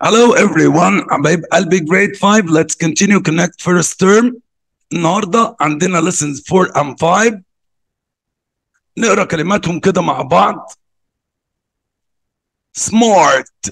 Hello everyone حبايب قلبي grade 5 let's continue connect first term النهارده عندنا lessons 4 and 5 نقرا كلماتهم كده مع بعض smart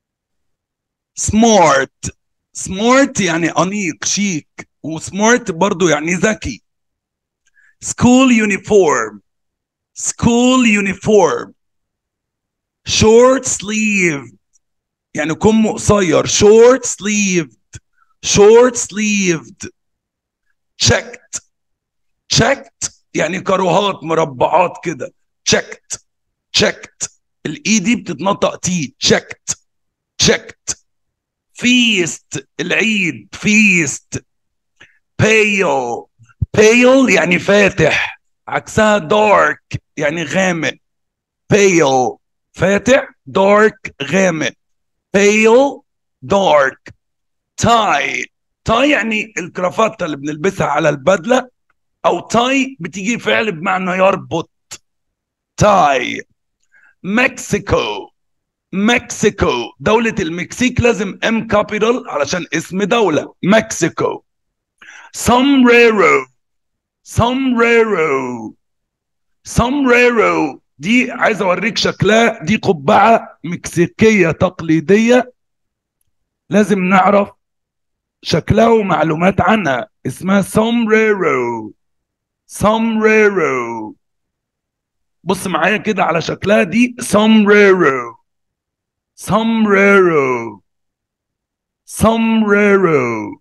smart smart يعني أنيق شيك وسمارت برضو يعني ذكي school uniform school uniform short sleeved يعني كم قصير short sleeved short sleeved checked checked يعني كروهات مربعات كده checked checked الاي دي بتتنطق تي checked checked feast العيد feast pale pale يعني فاتح عكسها dark يعني غامق pale فاتح dark غامق pale dark tie tie يعني الكرافتة اللي بنلبسها على البدلة أو tie بتيجي فعل بمعنى يربط tie مكسيكو مكسيكو دولة المكسيك لازم ام كابيتال علشان اسم دولة مكسيكو sombrero sombrero sombrero دي عايز اوريك شكلها دي قبعة مكسيكية تقليدية لازم نعرف شكلها ومعلومات عنها اسمها sombrero sombrero بص معايا كده على شكلها دي sombrero sombrero sombrero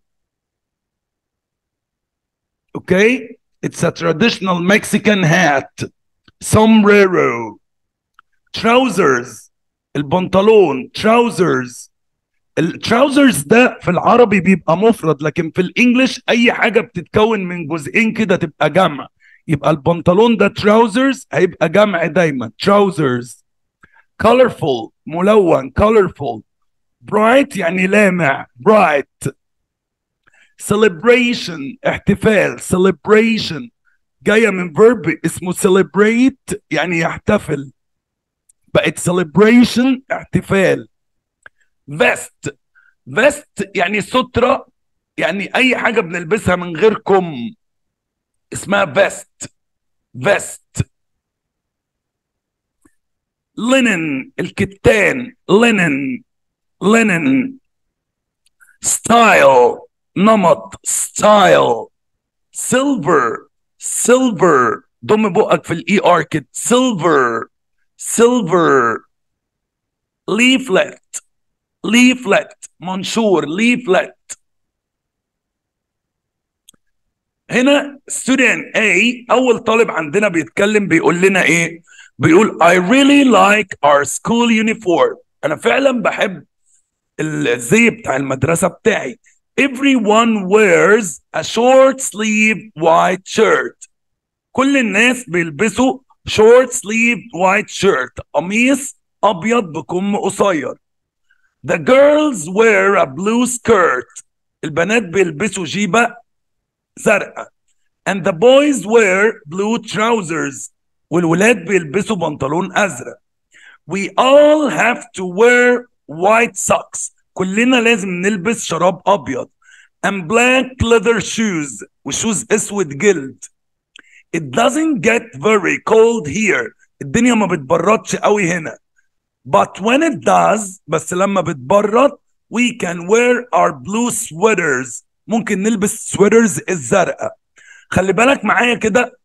okay it's a traditional Mexican hat sombrero trousers البنطلون trousers التراوزرز ده في العربي بيبقى مفرد لكن في الانجليش اي حاجه بتتكون من جزئين كده تبقى جمع يبقى البنطلون ده trousers هيبقى جمع دايما trousers colorful ملون colorful bright يعني لامع bright celebration احتفال celebration جايه من verb اسمه celebrate يعني يحتفل بقت celebration احتفال vest vest يعني سترة يعني اي حاجه بنلبسها من غير كم اسمها vest vest linen الكتان linen linen style نمط style silver silver ضم بقك في الاي ار كده silver silver leaflet leaflet منشور leaflet هنا student A أول طالب عندنا بيتكلم بيقول لنا إيه؟ بيقول I really like our school uniform أنا فعلا بحب الزي بتاع المدرسة بتاعي Everyone wears a short sleeve white shirt كل الناس بيلبسوا short sleeved white shirt قميص أبيض بكم قصير The girls wear a blue skirt البنات بيلبسوا جيبة زرقاء and the boys wear blue trousers والولاد بيلبسوا بنطلون أزرق we all have to wear white socks كلنا لازم نلبس شراب أبيض and black leather shoes وشوز أسود جلد it doesn't get very cold here الدنيا ما بتبردش قوي هنا but when it does بس لما بتبرد we can wear our blue sweaters ممكن نلبس سويترز الزرقاء خلي بالك معايا كده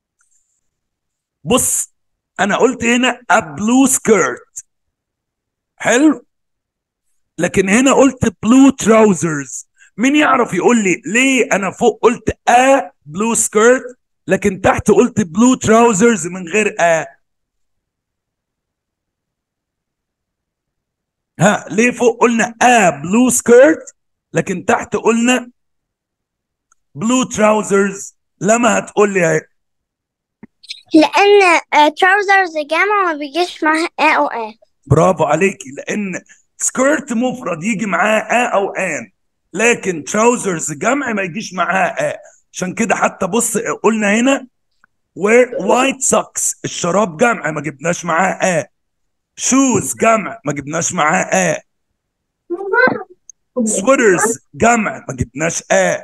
بص انا قلت هنا a blue skirt حلو لكن هنا قلت blue trousers مين يعرف يقول لي ليه انا فوق قلت a blue skirt لكن تحت قلت blue trousers من غير a ها ليه فوق قلنا a blue skirt لكن تحت قلنا blue trousers لما هتقول لي اهي لأن تراوزرز جامع ما بيجيش معاها آ أو آ برافو عليكي لان سكيرت مفرد يجي معاه ا او ان لكن تراوزرز جمع ما يجيش معاها ا عشان كده حتى بص قلنا هنا wear white socks الشراب جمع ما جبناش معاه ا شوز جمع ما جبناش معاه ا sweaters جمع ما جبناش آ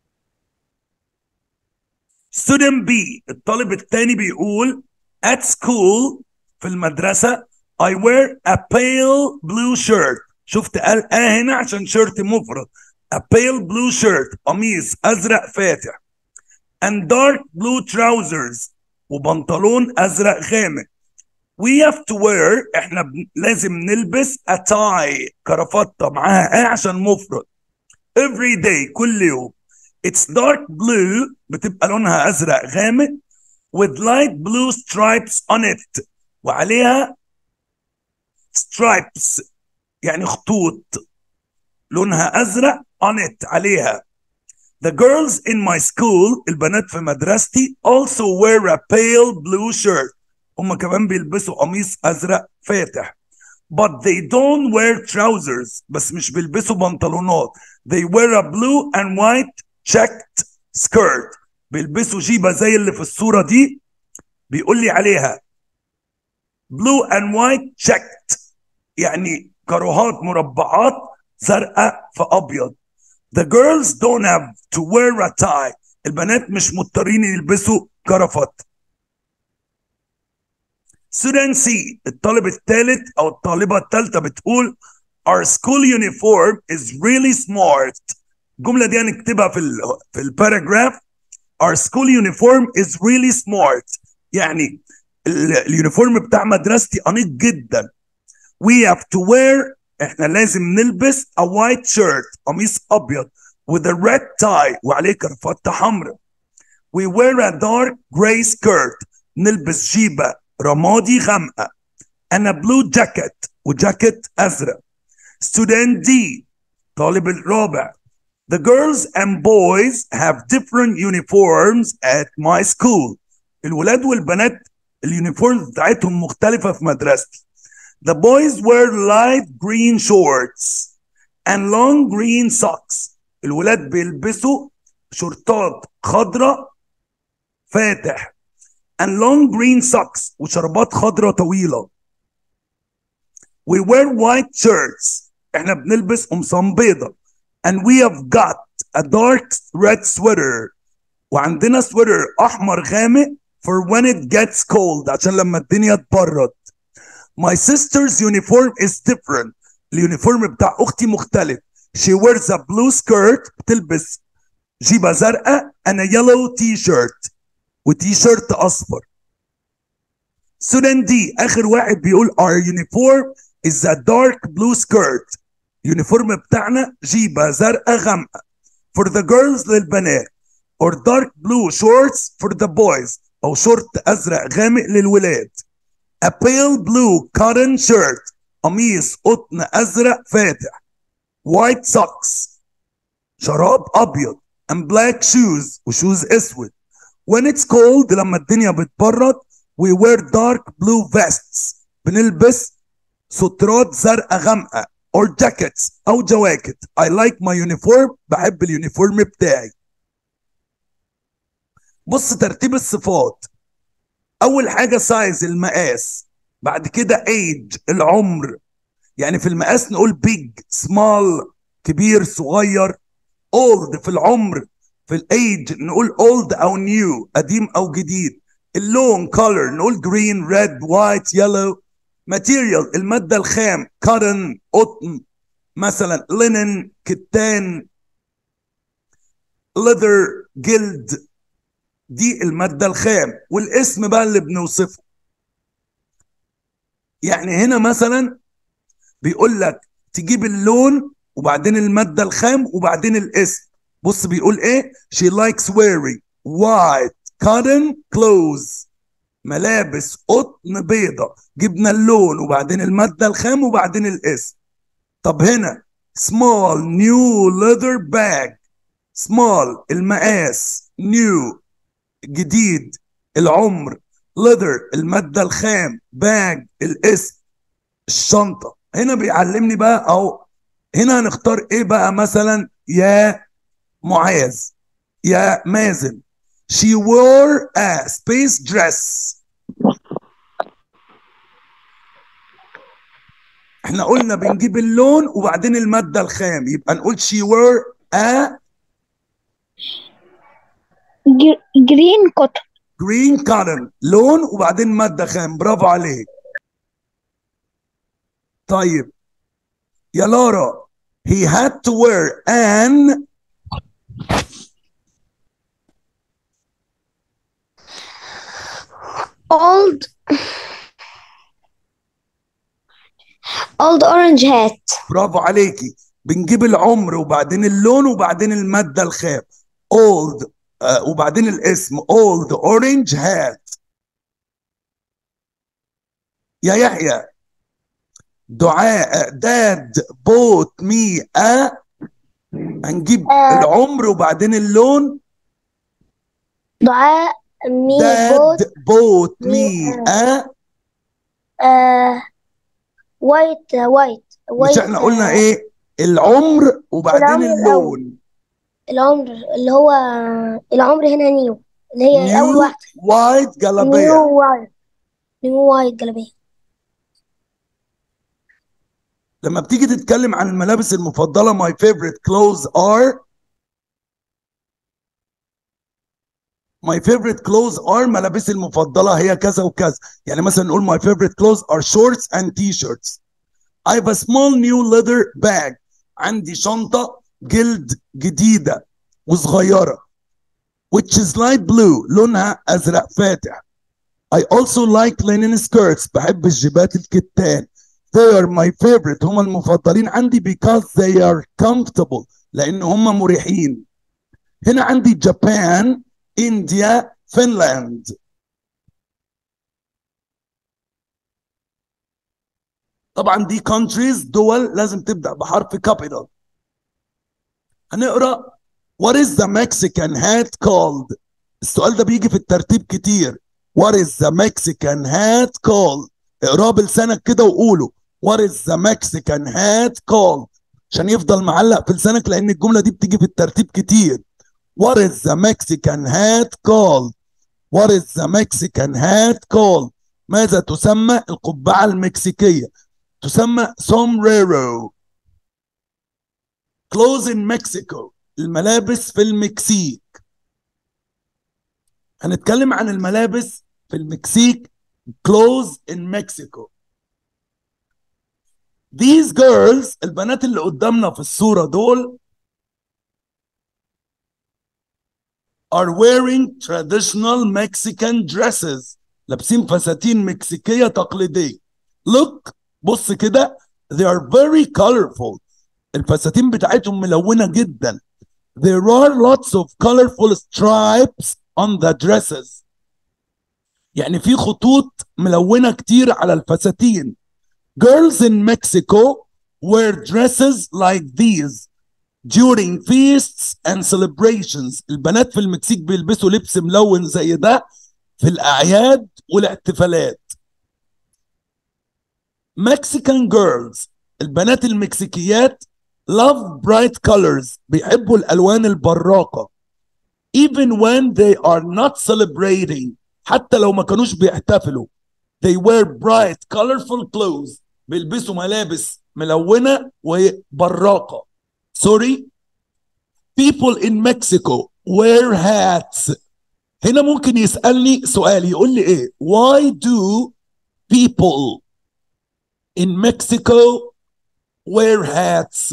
student B الطالب الثاني بيقول at school في المدرسة I wear a pale blue shirt شفت قال آه هنا عشان شيرت مفرد a pale blue shirt قميص أزرق فاتح and dark blue trousers وبنطلون أزرق غامق we have to wear احنا بن- لازم نلبس a tie كرافتة معاها آه عشان مفرد every day كل يوم it's dark blue بتبقى لونها أزرق غامق with light blue stripes on it وعليها stripes يعني خطوط لونها أزرق on it عليها The girls in my school البنات في مدرستي also wear a pale blue shirt هم كمان بيلبسوا قميص أزرق فاتح but they don't wear trousers بس مش بيلبسوا بنطلونات they wear a blue and white checked skirt بيلبسوا جيبة زي اللي في الصورة دي بيقول لي عليها blue and white checked يعني كروهات مربعات زرقاء في ابيض the girls don't have to wear a tie البنات مش مضطرين يلبسوا كرافات student C الطالب الثالث او الطالبه الثالثه بتقول our school uniform is really smart الجمله دي هنكتبها في ال في الباراجراف our school uniform is really smart يعني ال- اليونيفورم بتاع مدرستي انيق جدا we have to wear احنا لازم نلبس a white shirt قميص ابيض with a red tie وعليه كرافته حمراء we wear a dark gray skirt نلبس جيبه رمادي غامقه and a blue jacket وجاكيت ازرق student D طالب الرابع the girls and boys have different uniforms at my school الولاد والبنات اليونيفورمز بتاعتهم مختلفة في مدرستي The boys wear light green shorts and long green socks. الولاد بيلبسوا شورتات خضراء فاتح and long green socks وشربات خضراء طويلة. We wear white shirts. احنا بنلبس قمصان بيضة. And we have got a dark red sweater. وعندنا سويتر أحمر غامق for when it gets cold عشان لما الدنيا تبرد. My sister's uniform is different. اليونيفورم بتاع اختي مختلف. She wears a blue skirt بتلبس جيبة زرقاء and a yellow t-shirt وتي شيرت اصفر. Student D اخر واحد بيقول our uniform is a dark blue skirt. اليونيفورم بتاعنا جيبة زرقاء غامقة for the girls للبنات or dark blue shorts for the boys او شورت ازرق غامق للولاد. A pale blue cotton shirt قميص قطن ازرق فاتح white socks شراب ابيض and black shoes وشوز اسود when it's cold لما الدنيا بتبرد we wear dark blue vests بنلبس سترات زرقاء غامقه or jackets او جواكت I like my uniform بحب اليونيفورم بتاعي بص ترتيب الصفات اول حاجه سايز المقاس بعد كده ايج العمر يعني في المقاس نقول big small كبير صغير old في العمر في الايج نقول old او new قديم او جديد اللون color نقول green red white yellow material المادة الخام cotton قطن مثلا linen كتان leather جلد دي المادة الخام والاسم بقى اللي بنوصفه يعني هنا مثلا بيقول لك تجيب اللون وبعدين المادة الخام وبعدين الاسم بص بيقول ايه she likes wearing white cotton clothes ملابس قطن بيضة جبنا اللون وبعدين المادة الخام وبعدين الاسم طب هنا small new leather bag small المقاس new جديد العمر leather المادة الخام bag الاسم الشنطة هنا بيعلمني بقى اهو هنا هنختار ايه بقى مثلا يا معاذ يا مازن she wore a space dress احنا قلنا بنجيب اللون وبعدين المادة الخام يبقى نقول she wore a جرين كوتون green cotton لون وبعدين مادة خام برافو عليك طيب يا لارا he had to wear an old old orange hat برافو عليكي بنجيب العمر وبعدين اللون وبعدين المادة الخام old آه وبعدين الاسم old orange hat يا يحيى دعاء داد بوت مي ا هنجيب آه. العمر وبعدين اللون دعاء مي بوت داد بوت مي مي ا آه وايت وايت وايت مش احنا قلنا ايه العمر وبعدين العمر الأول. اللون العمر اللي هو العمر هنا نيو اللي هي أول نيو واحدة وايت جلابيه نيو وايت نيو وايت جلابية لما بتيجي تتكلم عن الملابس المفضله my favorite clothes are my favorite clothes are ملابسي المفضله هي كذا وكذا يعني مثلا نقول my favorite clothes are shorts and t-shirts I have a small new leather bag عندي شنطه جلد جديده وصغيره which is light blue لونها ازرق فاتح I also like linen skirts بحب الجيبات الكتان they are my favorite هم المفضلين عندي because they are comfortable لان هم مريحين هنا عندي جابان انديا فنلاند طبعا دي countries دول لازم تبدا بحرف capital هنقرا what is the Mexican hat called السؤال ده بيجي في الترتيب كتير what is the Mexican hat called اقراه بلسانك كده وقوله what is the Mexican hat called عشان يفضل معلق في لسانك لان الجمله دي بتيجي في الترتيب كتير what is the Mexican hat called what is the Mexican hat called ماذا تسمى القبعه المكسيكيه تسمى sombrero clothes in Mexico الملابس في المكسيك هنتكلم عن الملابس في المكسيك clothes in Mexico These girls البنات اللي قدامنا في الصورة دول are wearing traditional Mexican dresses لابسين فساتين مكسيكية تقليدية look بص كده they are very colorful الفساتين بتاعتهم ملونة جدا there are lots of colorful stripes on the dresses يعني في خطوط ملونة كتير على الفساتين Girls in Mexico wear dresses like these during feasts and celebrations. البنات في المكسيك بيلبسوا لبس ملون زي ده في الأعياد والاحتفالات. Mexican girls البنات المكسيكيات love bright colors بيحبوا الألوان البراقة. Even when they are not celebrating حتى لو ما كانوش بيحتفلوا they wear bright colorful clothes بيلبسوا ملابس ملونة وبراقة sorry people in Mexico wear hats هنا ممكن يسألني سؤال يقول لي ايه why do people in Mexico wear hats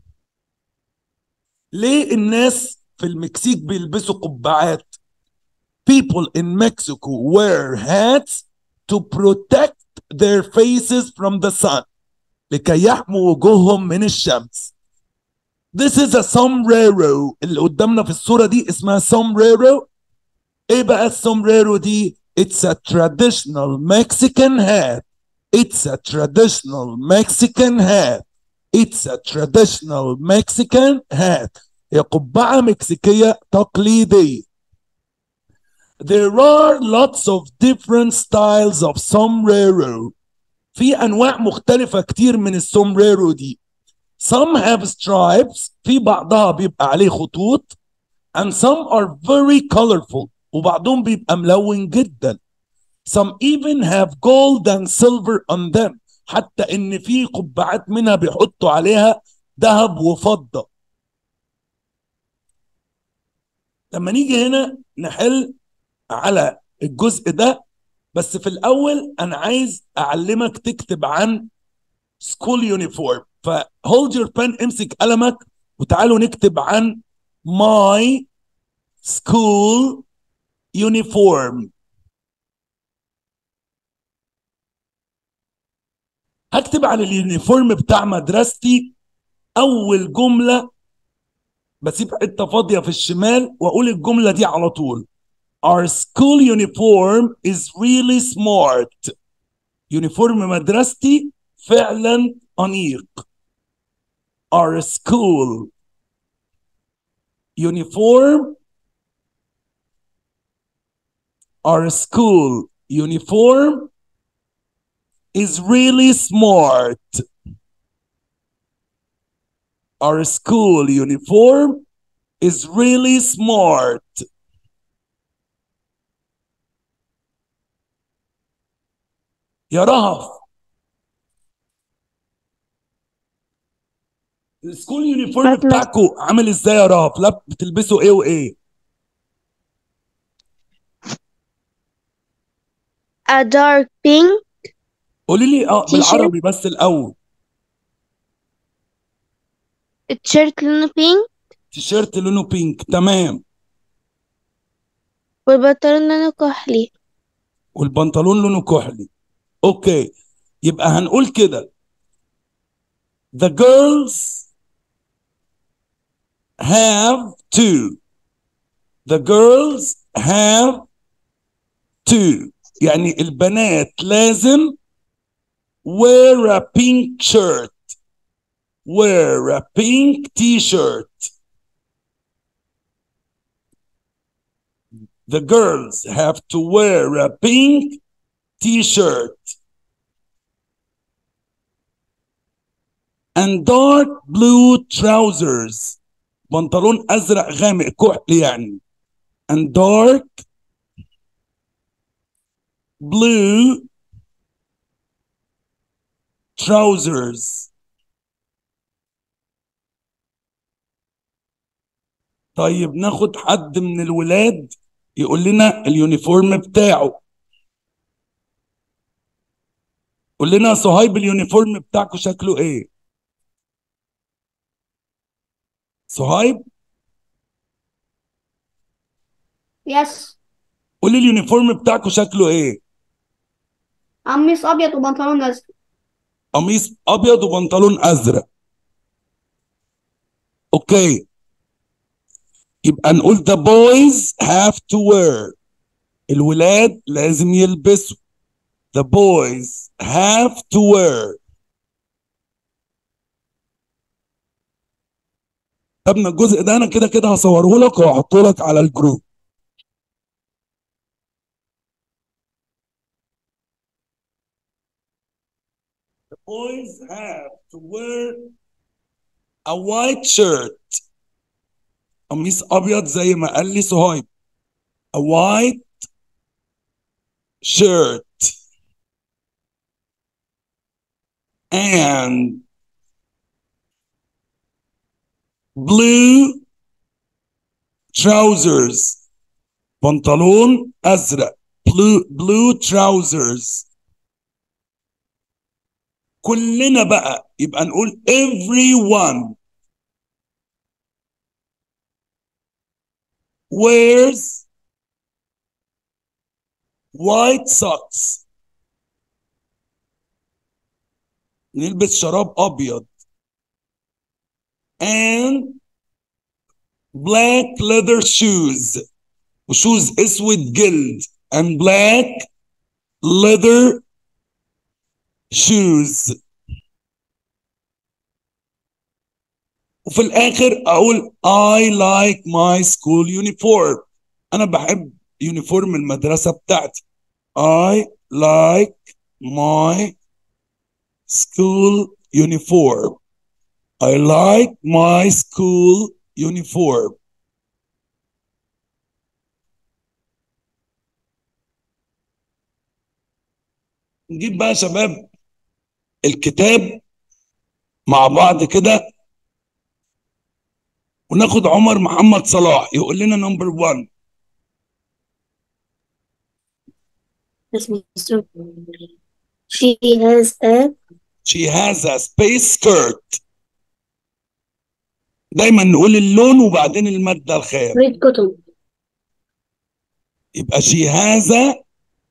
ليه الناس في المكسيك بيلبسوا قبعات people in Mexico wear hats to protect their faces from the sun لكي يحموا وجوههم من الشمس This is a sombrero اللي قدامنا في الصورة دي اسمها sombrero ايه بقى السومبريرو دي It's a traditional Mexican hat It's a traditional Mexican hat It's a traditional Mexican hat هي قبعة مكسيكية تقليدية There are lots of different styles of sombrero. في أنواع مختلفة كتير من السومبريرو دي. Some have stripes. في بعضها بيبقى عليه خطوط. And some are very colorful. وبعضهم بيبقى ملون جدا. Some even have gold and silver on them. حتى ان في قبعات منها بيحطوا عليها ذهب وفضة لما نيجي هنا نحل على الجزء ده بس في الاول انا عايز اعلمك تكتب عن سكول يونيفورم فهولد يور بان امسك قلمك وتعالوا نكتب عن ماي سكول يونيفورم هكتب عن اليونيفورم بتاع مدرستي اول جمله بسيب حته فاضيه في الشمال واقول الجمله دي على طول Our school uniform is really smart. يونيفورم مدرستي فعلا أنيق. Our school uniform Our school uniform is really smart. Our school uniform is really smart. يا رهف السكول يونيفورم فاكرة. بتاعكم عامل ازاي يا رهف لا بتلبسوا ايه وايه a dark pink قولي لي اه تيشيرت. بالعربي بس الاول تيشيرت لونه بينك تيشيرت لونه بينك تمام والبنطلون لونه كحلي والبنطلون لونه كحلي اوكي يبقى هنقول كده the girls have to the girls have to يعني البنات لازم wear a pink shirt wear a pink t-shirt the girls have to wear a pink t-shirt and dark blue trousers بنطلون ازرق غامق كحل يعني and dark blue trousers طيب ناخد حد من الولاد يقول لنا اليونيفورم بتاعه قول لنا يا صهيب اليونيفورم بتاعكم شكله ايه صهيب يس قول لي اليونيفورم بتاعكم شكله ايه قميص ابيض وبنطلون ازرق قميص ابيض وبنطلون ازرق اوكي يبقى نقول the boys have to wear الولاد لازم يلبسوا the boys have to wear طبنا الجزء ده انا كده كده هصوره لك وهحطه لك على الجروب The boys have to wear a white shirt قميص ابيض زي ما قال لي صهيب a white shirt and blue trousers بنطلون ازرق blue blue trousers كلنا بقى يبقى نقول everyone wears white socks نلبس شراب ابيض and black leather shoes وشوز اسود جلد and black leather shoes وفي الاخر اقول I like my school uniform انا بحب يونيفورم المدرسة بتاعتي I like my school uniform I like my school uniform نجيب بقى يا شباب الكتاب مع بعض كده وناخد عمر محمد صلاح يقول لنا نمبر 1 Yes, Mr. She has a she has a space skirt دايما نقول اللون وبعدين المادة الخام red cotton. يبقى she has a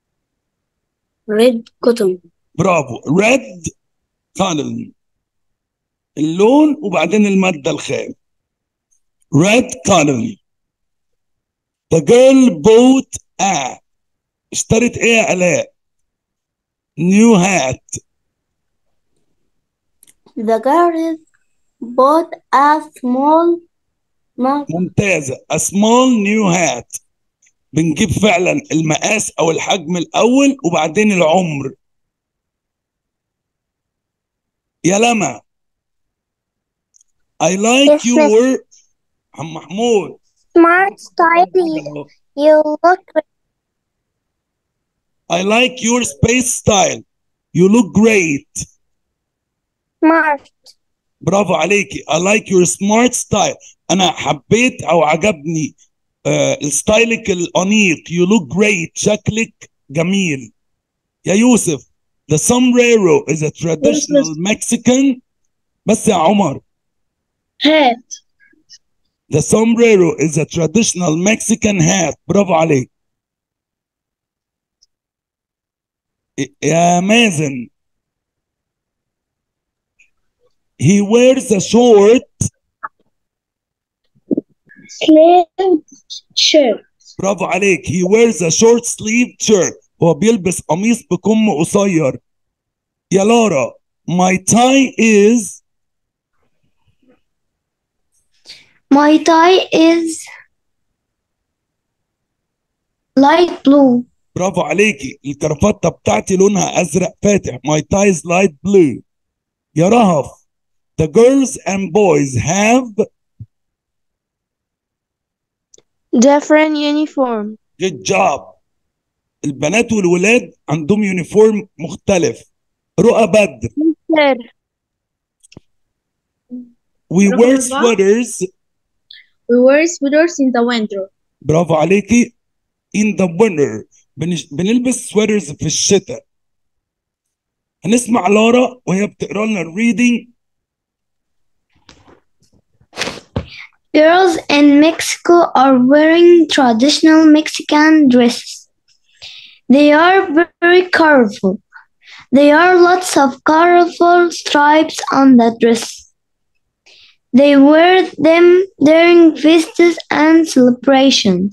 Red cotton. برافو red cotton اللون وبعدين المادة الخام red cotton the girl bought a اشترت ايه يا آلاء new hat The girl bought a small mug. ممتازة a small new hat بنجيب فعلا المقاس او الحجم الاول وبعدين العمر يا لما I like Yes, your عم محمود Smart style. You look I like your space style you look great smart. برافو عليكي I like your smart style انا حبيت او عجبني آه ستايلك الانيق you look great شكلك جميل يا يوسف the sombrero is a traditional Mexican بس يا عمر Hat. the sombrero is a traditional Mexican hat برافو عليك يا مازن he wears a short Sleeve shirt. برافو عليك he wears a short sleeve shirt هو بيلبس قميص بكم قصير يا لارا my tie is My tie is light blue. برافو عليكي الكرافته بتاعتي لونها ازرق فاتح my tie is light blue يا رهف the girls and boys have Different uniform. good job البنات والولاد عندهم يونيفورم مختلف رؤى بدر we رقم wear أربعة. sweaters We wear sweaters in the winter. برافو عليكي in the winter بنش... بنلبس سويترز في الشتاء هنسمع لارا وهي بتقرا لنا الريدنج Girls in Mexico are wearing traditional Mexican dresses. They are very colorful. There are lots of colorful stripes on the dress. They wear them during feasts and celebrations.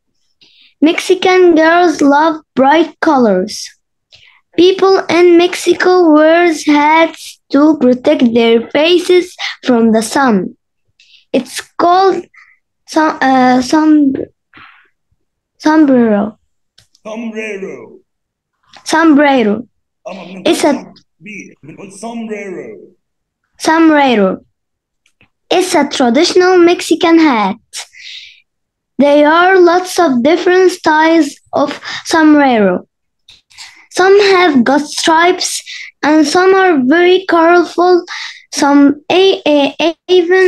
Mexican girls love bright colors. People in Mexico wear hats to protect their faces from the sun. It's called some, uh, some, sombrero. sombrero Sombrero. اما بنقول It's a- بي- بنقول sombrero Sombrero. It's a traditional Mexican hat. There are lots of different styles of sombrero. Some have got stripes and some are very colorful. Some a- a- even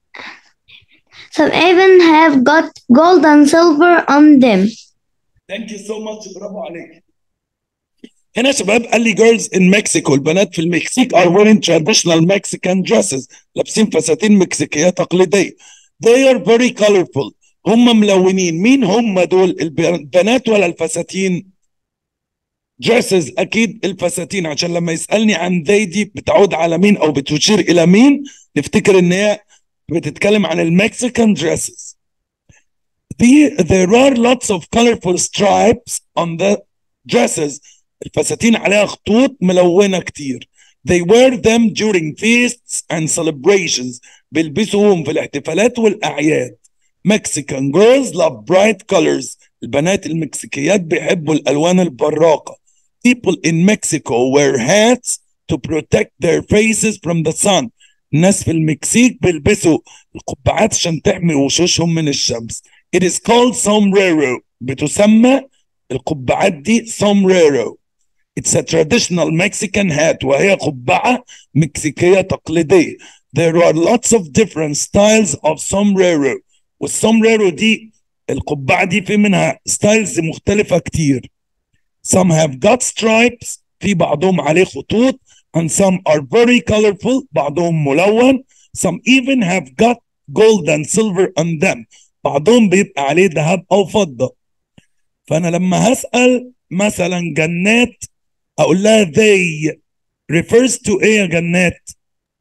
some even have got gold and silver on them. ثانك يو سو ماتش برافو عليك هنا يا شباب قال لي جيرلز ان مكسيكو البنات في المكسيك ار wearing traditional Mexican dresses لابسين فساتين مكسيكيه تقليديه they are very colorful هم ملونين مين هم دول الب- البنات ولا الفساتين dresses اكيد الفساتين عشان لما يسالني عن they دي بتعود على مين او بتشير الى مين نفتكر ان هي بتتكلم عن المكسيكان dresses The, there are lots of colorful stripes on the dresses. الفساتين عليها خطوط ملونة كتير. They wear them during feasts and celebrations. بيلبسوهم في الاحتفالات والأعياد. Mexican girls love bright colors. البنات المكسيكيات بيحبوا الألوان البراقة. People in Mexico wear hats to protect their faces from the sun. الناس في المكسيك بيلبسوا القبعات عشان تحمي وشوشهم من الشمس. It is called sombrero بتسمى القبعات دي sombrero It's a traditional Mexican hat وهي قبعة مكسيكية تقليدية. There are lots of different styles of sombrero. والسombrero دي القبعة دي في منها ستايلز مختلفة كتير. Some have got stripes في بعضهم عليه خطوط and some are very colorful بعضهم ملون. Some even have got gold and silver on them. بعضهم بيبقى عليه ذهب أو فضة. فأنا لما هسأل مثلا جنات أقول لها they refers to إيه يا جنات؟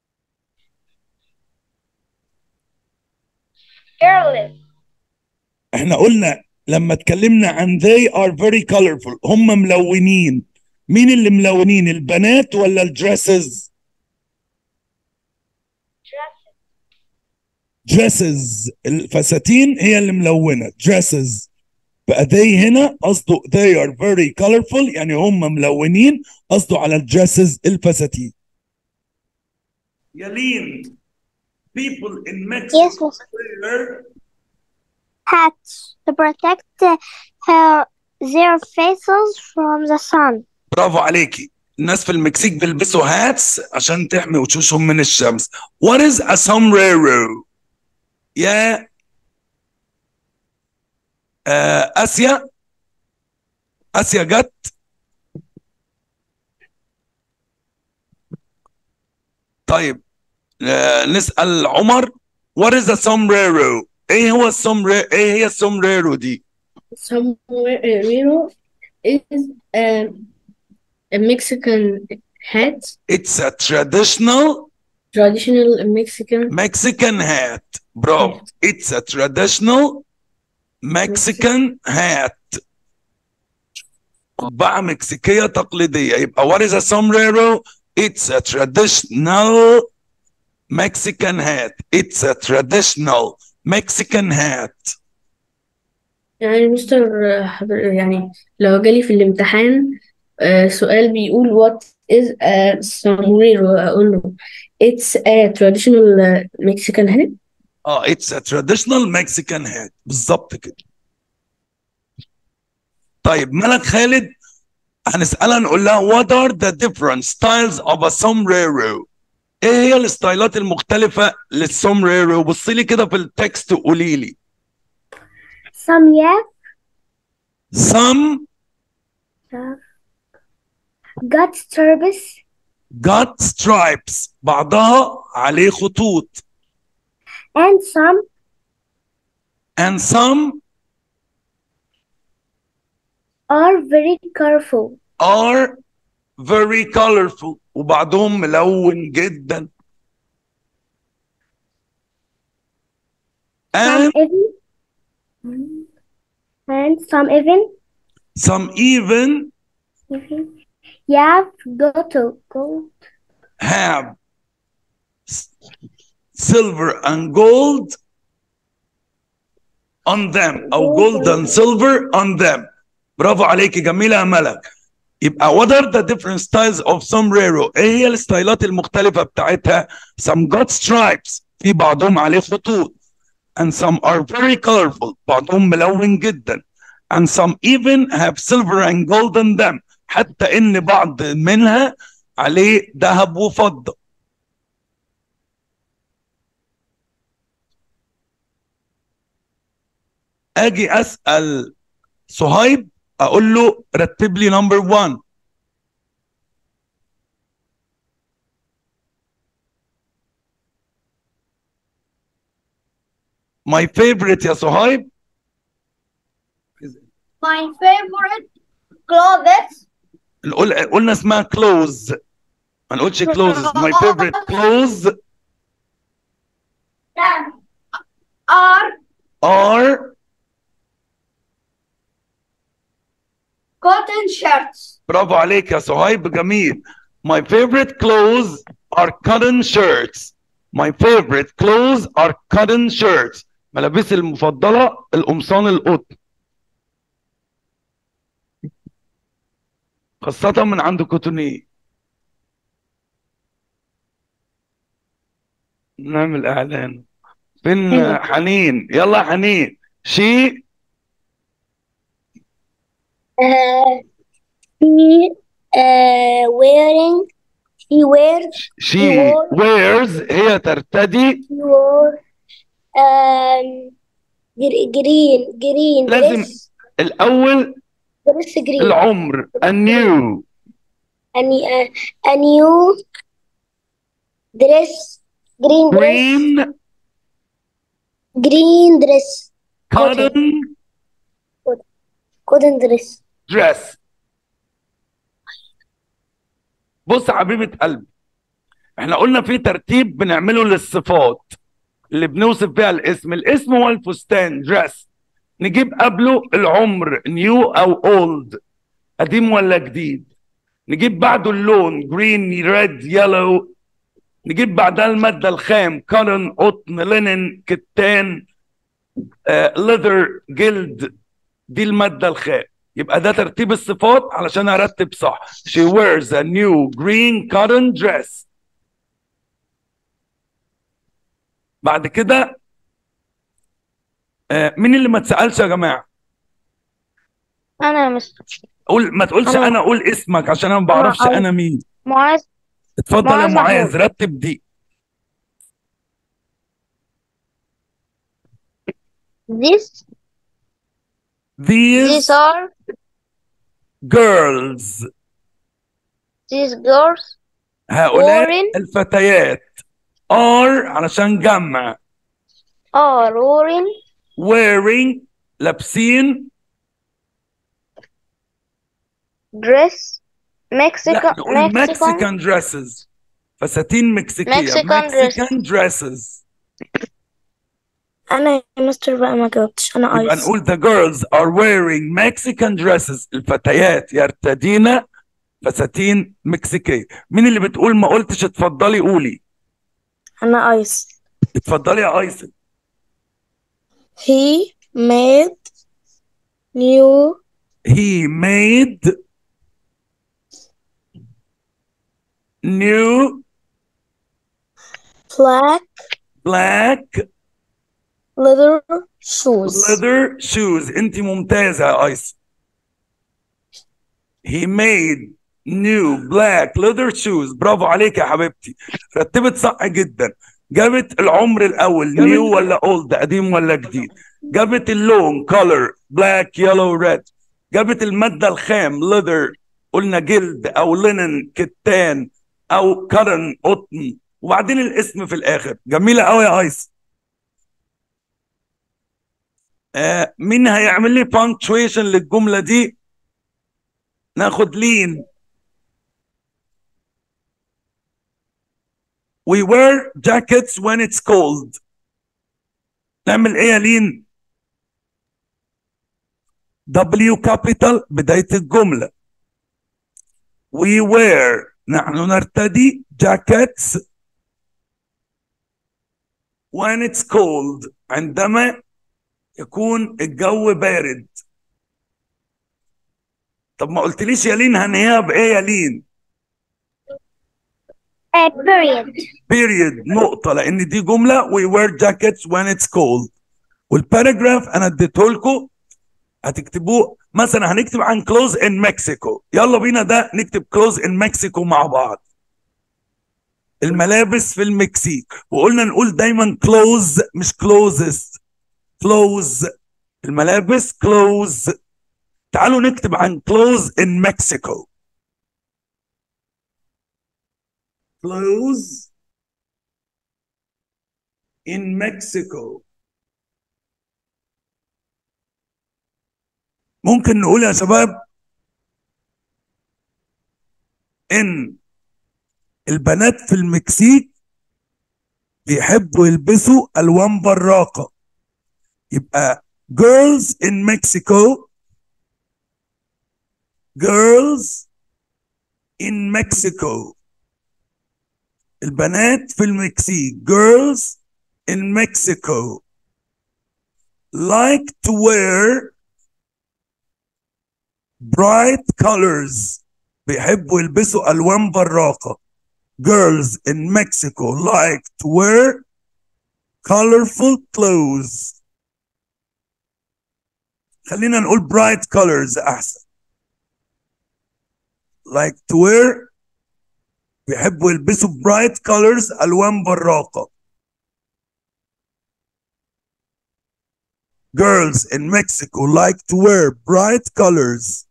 Careless. احنا قلنا لما اتكلمنا عن they are very colorful هم ملونين مين اللي ملونين البنات ولا الدريسز dresses الفساتين هي اللي ملونة dresses بقى they هنا قصده they are very colorful يعني هم ملونين قصده على الدريسز الفساتين يلين people in Mexico Yes, yes. wear Hats to protect uh, her, their faces from the sun. برافو عليكي الناس في المكسيك بيلبسوا هاتس عشان تحمي وشوشهم من الشمس What is a sombrero يا آه آسيا آسيا جت طيب آه نسأل عمر What is a sombrero ايه هو السومبريرو ايه هي السومبريرو دي Sombrero is a, a Mexican hat, It's a traditional traditional Mexican Mexican hat برافو It's a traditional Mexican hat قبعة مكسيكية تقليدية يبقى what is a sombrero It's a traditional Mexican hat It's a traditional Mexican hat يعني مستر حضر يعني لو جالي في الامتحان آه، سؤال بيقول what is a sombrero أقول له it's a traditional uh, Mexican hat اه It's a traditional Mexican hat بالظبط كده طيب ملك خالد هنسألها نقول لها what are the different styles of a sombrero ايه هي الستايلات المختلفة للسومبريرو بصي لي كده في التكست وقولي لي Some yeah, some got service, got stripes بعضها عليه خطوط and some and some are very colorful. are very colorful وبعضهم ملون جدا Some and even, and some even, some even even yeah, go to go have s- silver and gold on them او gold and silver on them برافو عليكي جميلة يا ملك يبقى what are the different styles of sombrero ايه هي الستايلات المختلفة بتاعتها some got stripes في بعضهم عليه خطوط and some are very colorful بعضهم ملون جدا and some even have silver and gold on them حتى ان بعض منها عليه ذهب وفضة اجي اسال صهيب اقول له رتب لي نمبر 1 My favorite يا صهيب My favorite clothes قل- قلنا اسمها clothes ما نقولش clothes my favorite clothes are are cotton shirts. برافو عليك يا صهيب جميل my favorite clothes are cotton shirts my favorite clothes are cotton shirts ملابسي المفضلة القمصان القطن خاصة من عند كوتوني نعمل إعلان فين أيوة. حنين يلا يا حنين شي Uh, he uh, wearing he wears she wore- wears هي ترتدي he wore um, gr- green green لازم dress الأول dress green العمر a new a, new- a, a new dress green dress green green dress cotton cotton dress dress بص يا حبيبة قلبي احنا قلنا في ترتيب بنعمله للصفات اللي بنوصف بيها الاسم الاسم هو الفستان dress نجيب قبله العمر new او old قديم ولا جديد نجيب بعده اللون green red yellow نجيب بعدها المادة الخام cotton قطن لينن كتان آه، leather جلد دي المادة الخام يبقى ده ترتيب الصفات علشان ارتب صح she wears a new green cotton dress بعد كده آه، مين اللي ما تسألش يا جماعة أنا يا مستر قول ما تقولش أنا- انا قول اسمك عشان انا ما بعرفش أنا- انا مين معاذ اتفضل يا معاذ معاذ محمود. رتب دي This these these are girls these girls هؤلاء wearing الفتيات are علشان جمع are wearing wearing لابسين dress لا Mexican نقول Mexican Mexican dresses فساتين مكسيكية Mexican Mexican dresses أنا يا مستر بقى ما جاوبتش أنا يبقى آيس نقول the girls are wearing Mexican dresses الفتيات يرتدين فساتين مكسيكية مين اللي بتقول ما قلتش اتفضلي قولي أنا آيس اتفضلي يا ايسن he made new he made new black black leather shoes leather shoes انت ممتازة يا ايسن he made new black leather shoes برافو عليك يا حبيبتي رتبت صح جدا جابت العمر الاول new ولا old قديم ولا جديد جابت اللون color black yellow red جابت المادة الخام leather قلنا جلد او لينن كتان او كرن قطن وبعدين الاسم في الاخر جميلة قوي يا ايس آه مين هيعمل لي punctuation للجملة دي ناخد لين We wear jackets when it's cold. نعمل ايه يا لين؟ W capital بداية الجملة. We wear نحن نرتدي jackets when it's cold عندما يكون الجو بارد. طب ما قلتليش يا لين هنهيها بايه يا لين؟ uh, period period نقطة لأن دي جملة we wear jackets when it's cold والباراجراف أنا اديته لكم هتكتبوه مثلا هنكتب عن clothes in Mexico يلا بينا ده نكتب clothes in Mexico مع بعض الملابس في المكسيك وقلنا نقول دايما clothes مش clothes clothes الملابس clothes تعالوا نكتب عن clothes in Mexico clothes in Mexico ممكن نقول يا شباب ان البنات في المكسيك بيحبوا يلبسوا الوان براقه يبقى girls in Mexico girls in Mexico البنات في المكسيك girls in Mexico like to wear bright colors بيحبوا يلبسوا ألوان براقة girls in Mexico like to wear colorful clothes خلينا نقول bright colors أحسن like to wear بيحبوا يلبسوا bright colors ألوان براقة Girls in Mexico like to wear bright colors.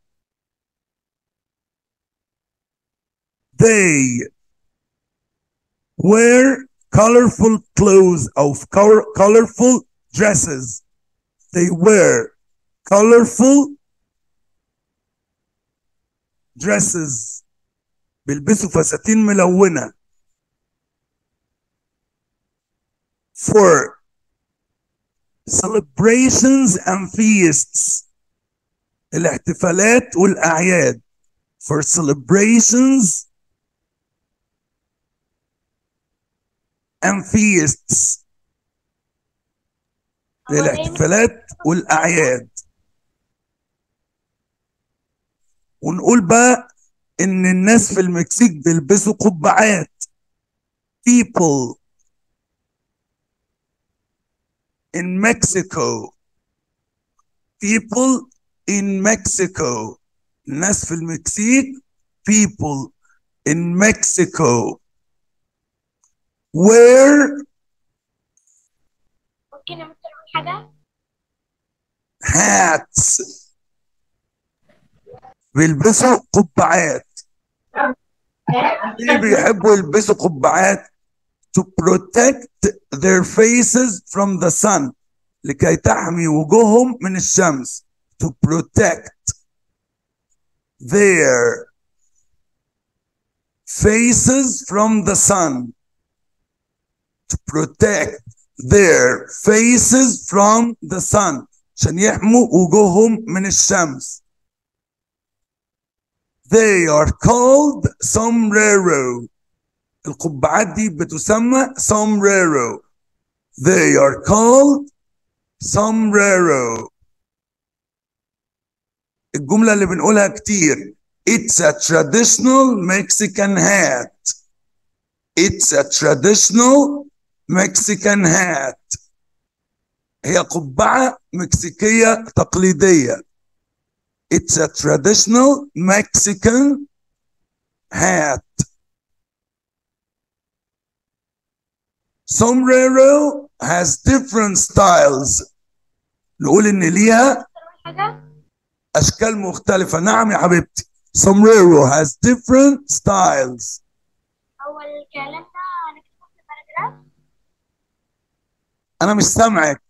They wear colorful clothes of color, colorful dresses. They wear colorful dresses. بيلبسوا فساتين ملونة. For celebrations and feasts الاحتفالات والأعياد for celebrations and feasts للاحتفالات والأعياد ونقول بقى إن الناس في المكسيك بيلبسوا قبعات people in Mexico people in Mexico الناس في المكسيك people in Mexico wear ممكن أقول حاجة؟ hats بيلبسوا قبعات ليه بيحبوا يلبسوا قبعات to protect their faces from the sun لكي تحمي وجوههم من الشمس to protect their faces from the sun to protect their faces from the sun عشان يحموا وجوههم من الشمس they are called sombrero القبعات دي بتسمى sombrero they are called sombrero الجملة اللي بنقولها كتير it's a traditional Mexican hat it's a traditional Mexican hat هي قبعة مكسيكية تقليدية it's a traditional Mexican hat sombrero has different styles نقول ان ليها حاجة؟ اشكال مختلفة نعم يا حبيبتي sombrero has different styles هو الكلام ده هنكتبه في الباراجراف؟ انا مش سامعك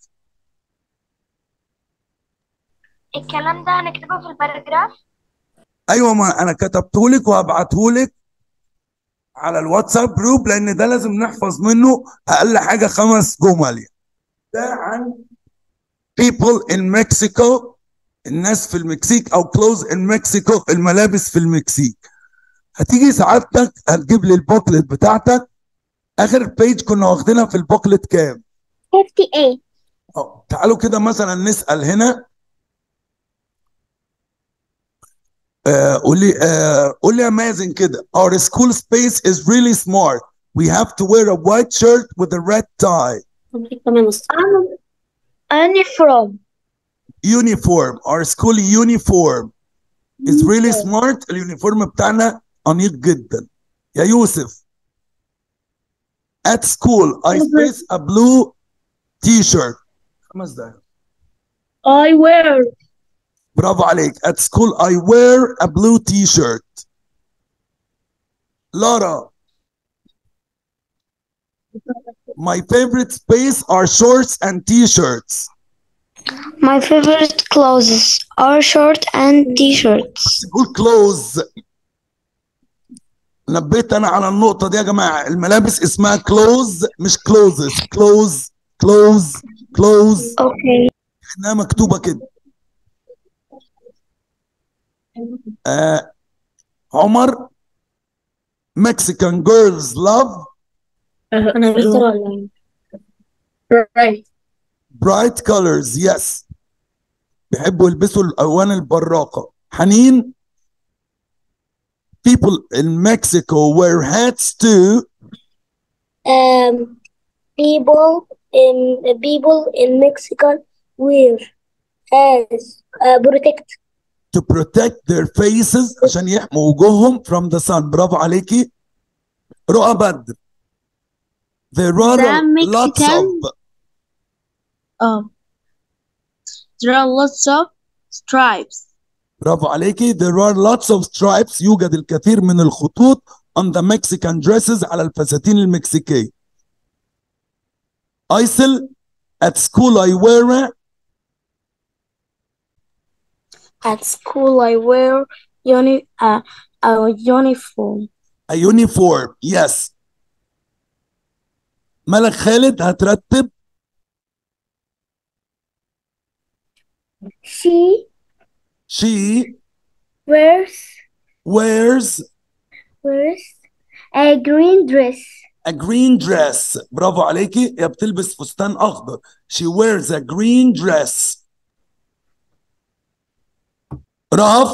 الكلام ده هنكتبه في الباراجراف؟ ايوه ما انا كتبته لك وهبعته لك على الواتساب جروب لان ده لازم نحفظ منه اقل حاجه خمس جمل ده عن people in Mexico الناس في المكسيك او clothes in Mexico الملابس في المكسيك هتيجي سعادتك هتجيب لي البوكلت بتاعتك اخر بيج كنا واخدينها في البوكلت كام 58 أه، تعالوا كده مثلا نسال هنا آه، قول لي آه، قول لي يا مازن كده our school space is really smart we have to wear a white shirt with a red tie تمام يا مستر uniform uniform our school uniform is really smart اليونيفورم بتاعنا أنيق جدا يا يوسف at school I space a blue t-shirt خمس دقايق I wear برافو عليك at school I wear a blue t-shirt Laura my favorite space are shorts and t-shirts My favorite clothes are short and t-shirts. تقول clothes نبهت انا على النقطة دي يا جماعة الملابس اسمها clothes مش clothes clothes clothes clothes Okay. انها مكتوبة كده آه عمر Mexican girls love أنا مستر ولا right bright colors yes بيحبوا يلبسوا الالوان البراقة حنين people in Mexico wear hats too um, people in people in Mexico wear as uh, protect to protect their faces عشان يحموا وجوههم from the sun برافو عليكي رؤى بدر there are The lots Mexican- of Um, there are lots of stripes. برافو عليكي there are lots of stripes يوجد الكثير من الخطوط on the Mexican dresses على الفساتين المكسيكية ايسل at school I wear At school, I wear uni uh, a uniform. a uniform yes ملك خالد هترتب She she wears wears wears a green dress. a green dress برافو عليكي هي بتلبس فستان اخضر she wears a green dress رهف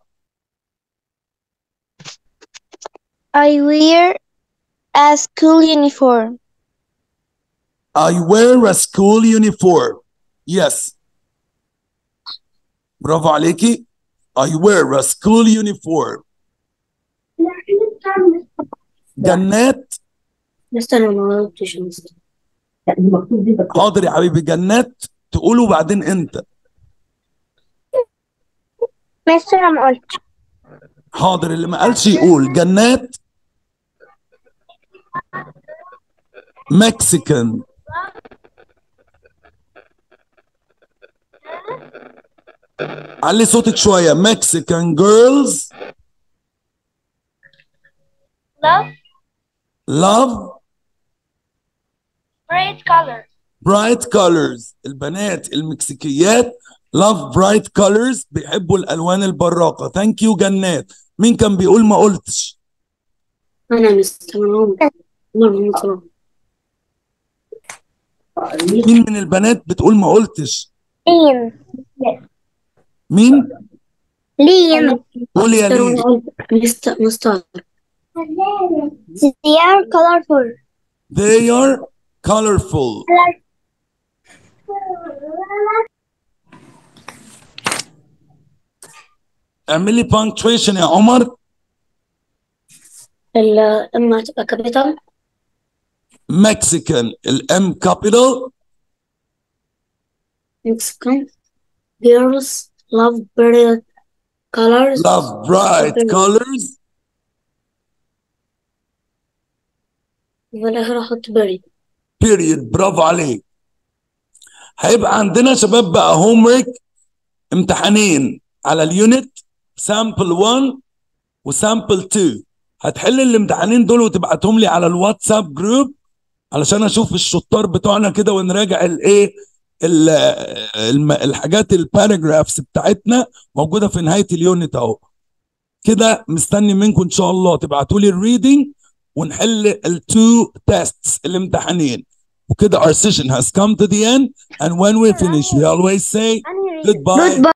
I wear a school uniform. I wear a school uniform yes برافو عليكي I wear a school uniform جنات مستر انا ما قلتش يا مستر حاضر يا حبيبي جنات تقوله بعدين انت مستر أنا قلت حاضر اللي ما قالش يقول جنات مكسيكان علي صوتك شوية مكسيكان جيرلز Love love bright colors. bright colors البنات المكسيكيات love bright colors بيحبوا الألوان البراقة ثانك يو جنات مين كان بيقول ما قلتش انا يا مستر انا مرة مستر مين من البنات بتقول ما قلتش لين مين لين قول يا ليه مستر مستر They are colorful. they are colorful اعملي punctuation يا عمر ال اما تبقى كابيتال Mexican الام capital Mexican girls love bright colors love bright colors وفي الآخر أحط بري period برافو عليك هيبقى عندنا يا شباب بقى homework امتحانين على اليونت سامبل 1 وسامبل 2 هتحل الامتحانين دول وتبعتهم لي على الواتساب جروب علشان اشوف الشطار بتوعنا كده ونراجع الايه ال- الم- الحاجات الباراجرافز بتاعتنا موجوده في نهايه اليونت اهو كده مستني منكم ان شاء الله تبعتوا لي الريدنج ونحل التو تيستس الامتحانين وكده our session has come to the end and when we finish we always say goodbye Goodbye.